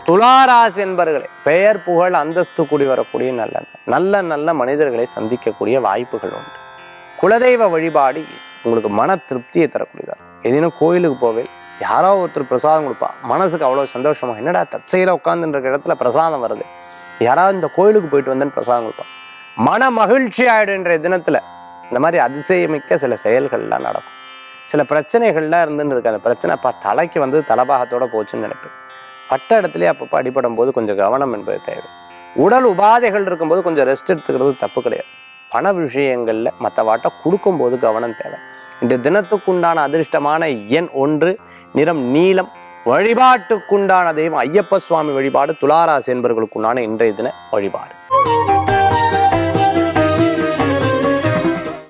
துளாராசி என்பர்களே பெயர் புகழ் அந்தஸ்து கூடி வரக்கூடிய நல்ல நல்ல நல்ல மனிதர்களை சந்திக்கக்கூடிய வாய்ப்புகள் உண்டு குலதெய்வ வழிபாடு உங்களுக்கு மன திருப்தியை தரக்கூடியதா எதினும் கோயிலுக்கு போவே யாரோ ஒருத்தர் பிரசாதம் கொடுப்பா மனசுக்கு அவ்வளோ சந்தோஷமா என்னடா தச்சையில் உட்காந்துன்ற இடத்துல பிரசாதம் வருது யாராவது இந்த கோயிலுக்கு போயிட்டு வந்தேன்னு பிரசாதம் கொடுப்பான் மன மகிழ்ச்சி ஆயிடும் இன்றைய தினத்துல இந்த மாதிரி அதிசயமிக்க சில செயல்கள்லாம் நடக்கும் சில பிரச்சனைகள்லாம் இருந்துன்னு இருக்கு அந்த பிரச்சனை அப்பா தலைக்கு வந்து தலபாகத்தோட போச்சுன்னு நினைப்பேன் பட்ட இடத்துலயே அப்பப்போ அடிபடும் போது கொஞ்சம் கவனம் என்பது தேவை உடல் உபாதைகள் இருக்கும்போது கொஞ்சம் ரெஸ்ட் எடுத்துக்கிறது தப்பு கிடையாது பண விஷயங்கள்ல மற்ற வாட்டை கொடுக்கும்போது கவனம் தேவை இந்த தினத்துக்குண்டான அதிர்ஷ்டமான எண் ஒன்று நிறம் நீலம் வழிபாட்டுக்குண்டான தெய்வம் ஐயப்ப சுவாமி வழிபாடு துளாராசி என்பவர்களுக்குண்டான இன்றைய தின வழிபாடு